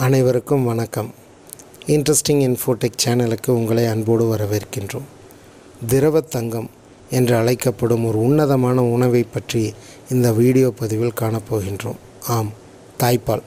அனைவருக்கும் வணக்கம் interesting Infotech சேனலுக்கு உங்களை அன்போடு வரவேற்கின்றோம் திரவ தங்கம் என்று அழைக்கப்படும் ஒரு உன்னதமான உணவை பற்றி இந்த வீடியோ பதிவில் காணப்போகின்றோம் ஆம் தாய்ப்பால்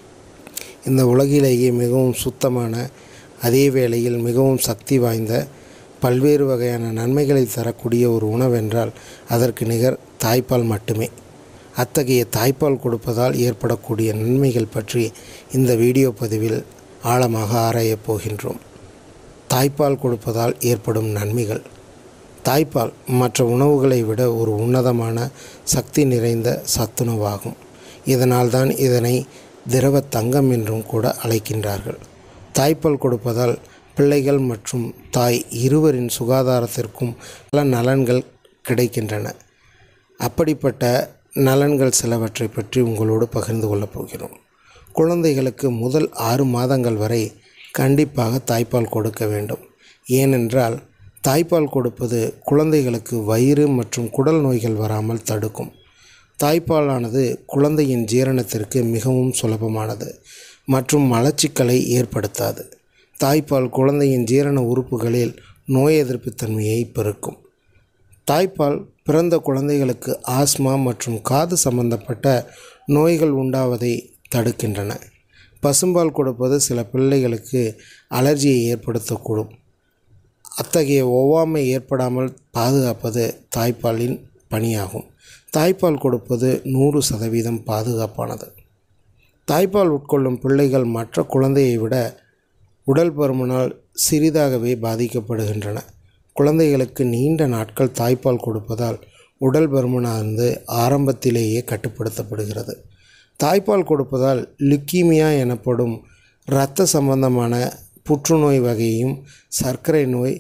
இந்த உலகிலேயே மிகவும் சுத்தமான அதே வேளையில் மிகவும் சக்தி வாய்ந்த பல்வேறு வகையான நன்மைகளை தரக்கூடிய ஒரு உணவென்றால் அதற்கு நிகர் தாய்ப்பால் மட்டுமே அத்தகைய தாய்ப்பால் கொடுப்பதால் ஏற்படக்கூடிய நன்மைகள் பற்றி இந்த வீடியோ பதிவில் ஆழமாக ஆராயப் போகின்றோம் தாய்ப்பால் கொடுப்பதால் ஏற்படும் நன்மைகள் தாய்ப்பால் மற்ற உணவுகளை விட ஒரு உன்னதமான சக்தி நிறைந்த சத்துணவாகும் இதனால்தான் இதனை திரவ தங்கம் என்றும் கூட அழைக்கின்றார்கள் தாய்ப்பால் கொடுப்பதால் பிள்ளைகள் மற்றும் தாய் இருவரின் சுகாதாரத்திற்கும் பல நலன்கள் கிடைக்கின்றன அப்படிப்பட்ட நலன்கள் சிலவற்றை பற்றி உங்களோடு பகிர்ந்து கொள்ளப் போகிறோம் குழந்தைகளுக்கு முதல் ஆறு மாதங்கள் வரை கண்டிப்பாக தாய்ப்பால் கொடுக்க வேண்டும் ஏனென்றால் தாய்ப்பால் கொடுப்பது குழந்தைகளுக்கு வயிறு மற்றும் குடல் நோய்கள் வராமல் தடுக்கும் தாய்ப்பாலானது குழந்தையின் ஜீரணத்திற்கு மிகவும் சுலபமானது மற்றும் மலச்சிக்கலை ஏற்படுத்தாது தாய்ப்பால் குழந்தையின் ஜீரண உறுப்புகளில் நோய் எதிர்ப்பு தன்மையை பெருக்கும் தாய்ப்பால் பிறந்த குழந்தைகளுக்கு ஆஸ்மா மற்றும் காது சம்பந்தப்பட்ட நோய்கள் உண்டாவதை தடுக்கின்றன பசும்பால் கொடுப்பது சில பிள்ளைகளுக்கு அலர்ஜியை ஏற்படுத்தக்கூடும் அத்தகைய ஒவ்வாமை ஏற்படாமல் பாதுகாப்பது தாய்ப்பாலின் பணியாகும் தாய்ப்பால் கொடுப்பது நூறு சதவீதம் பாதுகாப்பானது தாய்ப்பால் உட்கொள்ளும் பிள்ளைகள் மற்ற குழந்தையை விட உடல் பருமனால் சிறிதாகவே பாதிக்கப்படுகின்றன குழந்தைகளுக்கு நீண்ட நாட்கள் தாய்ப்பால் கொடுப்பதால் உடல் பருமனானது ஆரம்பத்திலேயே கட்டுப்படுத்தப்படுகிறது தாய்ப்பால் கொடுப்பதால் லுக்கீமியா எனப்படும் இரத்த சம்பந்தமான புற்றுநோய் வகையும் சர்க்கரை நோய்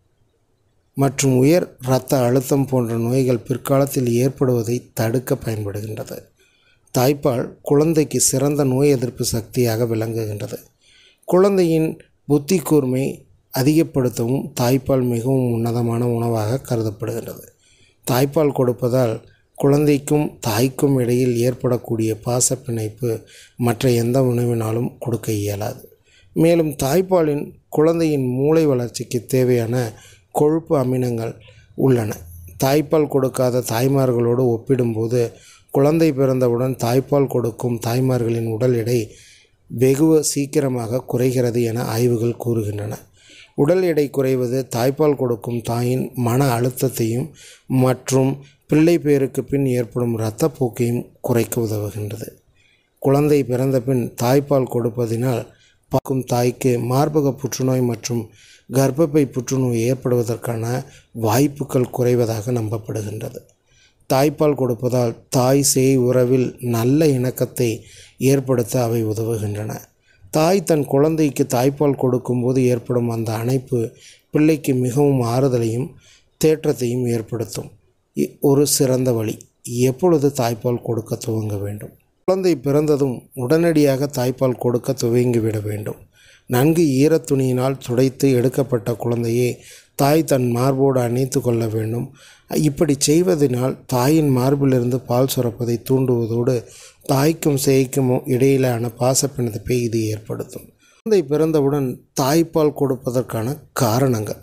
மற்றும் உயர் இரத்த அழுத்தம் போன்ற நோய்கள் பிற்காலத்தில் ஏற்படுவதை தடுக்க பயன்படுகின்றது தாய்ப்பால் குழந்தைக்கு சிறந்த நோய் எதிர்ப்பு சக்தியாக விளங்குகின்றது குழந்தையின் புத்தி கூர்மை அதிகப்படுத்தவும் தாய்ப்பால் மிகவும் உன்னதமான உணவாக கருதப்படுகின்றது தாய்ப்பால் கொடுப்பதால் குழந்தைக்கும் தாய்க்கும் இடையில் ஏற்படக்கூடிய பாச பிணைப்பு மற்ற எந்த உணவினாலும் கொடுக்க இயலாது மேலும் தாய்ப்பாலின் குழந்தையின் மூளை வளர்ச்சிக்கு தேவையான கொழுப்பு அமினங்கள் உள்ளன தாய்ப்பால் கொடுக்காத தாய்மார்களோடு ஒப்பிடும்போது குழந்தை பிறந்தவுடன் தாய்ப்பால் கொடுக்கும் தாய்மார்களின் உடல் எடை வெகு சீக்கிரமாக குறைகிறது என ஆய்வுகள் கூறுகின்றன உடல் எடை குறைவது தாய்ப்பால் கொடுக்கும் தாயின் மன அழுத்தத்தையும் மற்றும் பிள்ளை பேருக்கு பின் ஏற்படும் இரத்தப்போக்கையும் குறைக்க உதவுகின்றது குழந்தை பிறந்த பின் தாய்ப்பால் கொடுப்பதினால் பார்க்கும் தாய்க்கு மார்பக புற்றுநோய் மற்றும் கர்ப்பப்பை புற்றுநோய் ஏற்படுவதற்கான வாய்ப்புகள் குறைவதாக நம்பப்படுகின்றது தாய்ப்பால் கொடுப்பதால் தாய் சேய் உறவில் நல்ல இணக்கத்தை ஏற்படுத்த அவை உதவுகின்றன தாய் தன் குழந்தைக்கு தாய்ப்பால் கொடுக்கும்போது ஏற்படும் அந்த அணைப்பு பிள்ளைக்கு மிகவும் ஆறுதலையும் தேற்றத்தையும் ஏற்படுத்தும் ஒரு சிறந்த வழி எப்பொழுது தாய்ப்பால் கொடுக்க துவங்க வேண்டும் குழந்தை பிறந்ததும் உடனடியாக தாய்ப்பால் கொடுக்க துவங்கிவிட வேண்டும் நன்கு ஈரத்துணியினால் துடைத்து எடுக்கப்பட்ட குழந்தையை தாய் தன் மார்போடு அணைத்து கொள்ள வேண்டும் இப்படி செய்வதனால் தாயின் மார்பிலிருந்து பால் சுரப்பதை தூண்டுவதோடு தாய்க்கும் சேய்க்கும் இடையிலான பாசப்பிணத்தை இது ஏற்படுத்தும் குழந்தை பிறந்தவுடன் தாய்ப்பால் கொடுப்பதற்கான காரணங்கள்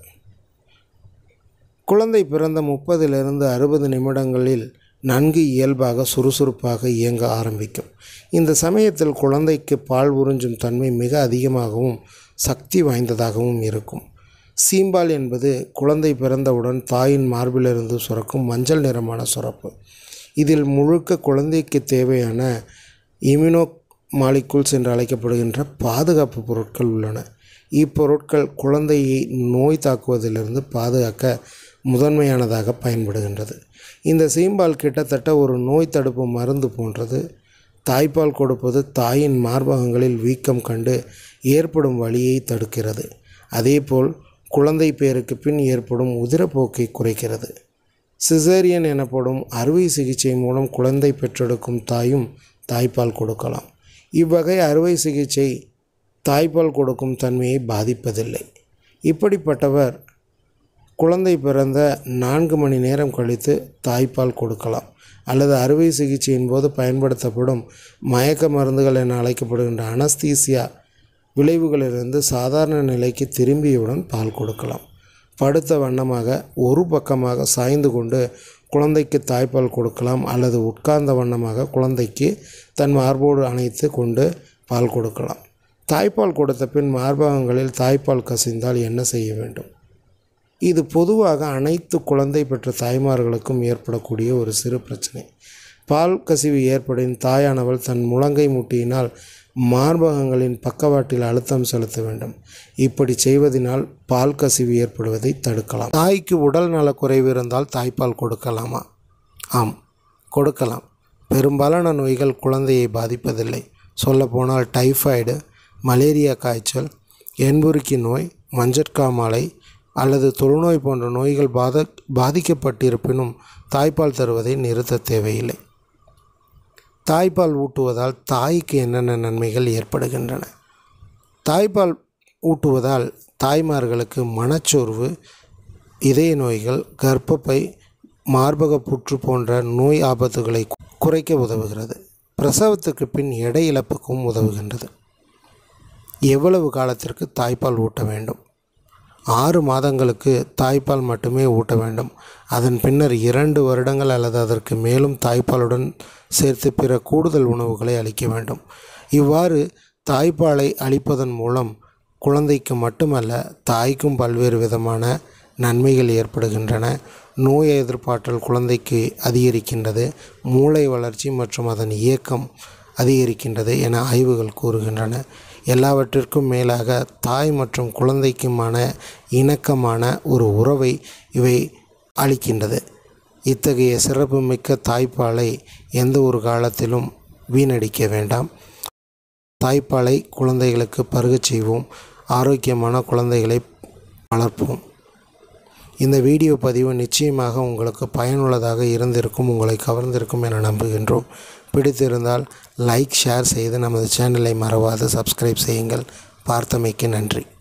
குழந்தை பிறந்த முப்பதிலிருந்து அறுபது நிமிடங்களில் நன்கு இயல்பாக சுறுசுறுப்பாக இயங்க ஆரம்பிக்கும் இந்த சமயத்தில் குழந்தைக்கு பால் உறிஞ்சும் தன்மை மிக அதிகமாகவும் சக்தி வாய்ந்ததாகவும் இருக்கும் சீம்பால் என்பது குழந்தை பிறந்தவுடன் தாயின் மார்பிலிருந்து சுரக்கும் மஞ்சள் நிறமான சுரப்பு இதில் முழுக்க குழந்தைக்கு தேவையான இம்யூனோ மாலிகுல்ஸ் என்று அழைக்கப்படுகின்ற பாதுகாப்பு பொருட்கள் உள்ளன இப்பொருட்கள் குழந்தையை நோய் தாக்குவதிலிருந்து பாதுகாக்க முதன்மையானதாக பயன்படுகின்றது இந்த சீம்பால் கிட்டத்தட்ட ஒரு நோய் தடுப்பு மருந்து போன்றது தாய்ப்பால் கொடுப்பது தாயின் மார்பகங்களில் வீக்கம் கண்டு ஏற்படும் வலியை தடுக்கிறது அதேபோல் குழந்தை பேருக்கு பின் ஏற்படும் உதிரப்போக்கை குறைக்கிறது சிசேரியன் எனப்படும் அறுவை சிகிச்சை மூலம் குழந்தை பெற்றெடுக்கும் தாயும் தாய்ப்பால் கொடுக்கலாம் இவ்வகை அறுவை சிகிச்சை தாய்ப்பால் கொடுக்கும் தன்மையை பாதிப்பதில்லை இப்படிப்பட்டவர் குழந்தை பிறந்த நான்கு மணி நேரம் கழித்து தாய்ப்பால் கொடுக்கலாம் அல்லது அறுவை சிகிச்சையின் போது பயன்படுத்தப்படும் மயக்க மருந்துகள் என அழைக்கப்படுகின்ற அனஸ்தீசியா விளைவுகளிலிருந்து சாதாரண நிலைக்கு திரும்பியவுடன் பால் கொடுக்கலாம் படுத்த வண்ணமாக ஒரு பக்கமாக சாய்ந்து கொண்டு குழந்தைக்கு தாய்ப்பால் கொடுக்கலாம் அல்லது உட்கார்ந்த வண்ணமாக குழந்தைக்கு தன் மார்போடு அணைத்து கொண்டு பால் கொடுக்கலாம் தாய்ப்பால் கொடுத்த பின் மார்பகங்களில் தாய்ப்பால் கசிந்தால் என்ன செய்ய வேண்டும் இது பொதுவாக அனைத்து குழந்தை பெற்ற தாய்மார்களுக்கும் ஏற்படக்கூடிய ஒரு சிறு பிரச்சனை பால் கசிவு ஏற்படின் தாயானவள் தன் முழங்கை முட்டியினால் மார்பகங்களின் பக்கவாட்டில் அழுத்தம் செலுத்த வேண்டும் இப்படி செய்வதனால் பால் கசிவு ஏற்படுவதை தடுக்கலாம் தாய்க்கு உடல் நலக்குறைவு இருந்தால் தாய்ப்பால் கொடுக்கலாமா ஆம் கொடுக்கலாம் பெரும்பாலான நோய்கள் குழந்தையை பாதிப்பதில்லை சொல்லப்போனால் டைஃபாய்டு மலேரியா காய்ச்சல் என்புருக்கி நோய் மஞ்சட்காமாலை அல்லது தொழுநோய் போன்ற நோய்கள் பாத பாதிக்கப்பட்டிருப்பினும் தாய்ப்பால் தருவதை நிறுத்த தேவையில்லை தாய்ப்பால் ஊட்டுவதால் தாய்க்கு என்னென்ன நன்மைகள் ஏற்படுகின்றன தாய்ப்பால் ஊட்டுவதால் தாய்மார்களுக்கு மனச்சோர்வு இதய நோய்கள் கர்ப்பப்பை மார்பக புற்று போன்ற நோய் ஆபத்துகளை குறைக்க உதவுகிறது பிரசவத்துக்கு பின் எடை இழப்புக்கும் உதவுகின்றது எவ்வளவு காலத்திற்கு தாய்ப்பால் ஊட்ட வேண்டும் ஆறு மாதங்களுக்கு தாய்ப்பால் மட்டுமே ஊட்ட வேண்டும் அதன் பின்னர் இரண்டு வருடங்கள் அல்லது அதற்கு மேலும் தாய்ப்பாலுடன் சேர்த்து பிற கூடுதல் உணவுகளை அளிக்க வேண்டும் இவ்வாறு தாய்ப்பாலை அளிப்பதன் மூலம் குழந்தைக்கு மட்டுமல்ல தாய்க்கும் பல்வேறு விதமான நன்மைகள் ஏற்படுகின்றன நோய் எதிர்ப்பாற்றல் குழந்தைக்கு அதிகரிக்கின்றது மூளை வளர்ச்சி மற்றும் அதன் இயக்கம் அதிகரிக்கின்றது என ஆய்வுகள் கூறுகின்றன எல்லாவற்றிற்கும் மேலாக தாய் மற்றும் குழந்தைக்குமான இணக்கமான ஒரு உறவை இவை அளிக்கின்றது இத்தகைய சிறப்புமிக்க தாய்ப்பாலை எந்த ஒரு காலத்திலும் வீணடிக்க வேண்டாம் தாய்ப்பாலை குழந்தைகளுக்கு பருகச் செய்வோம் ஆரோக்கியமான குழந்தைகளை வளர்ப்போம் இந்த வீடியோ பதிவு நிச்சயமாக உங்களுக்கு பயனுள்ளதாக இருந்திருக்கும் உங்களை கவர்ந்திருக்கும் என நம்புகின்றோம் பிடித்திருந்தால் லைக் ஷேர் செய்து நமது சேனலை மறவாது சப்ஸ்கிரைப் செய்யுங்கள் பார்த்தமைக்கு நன்றி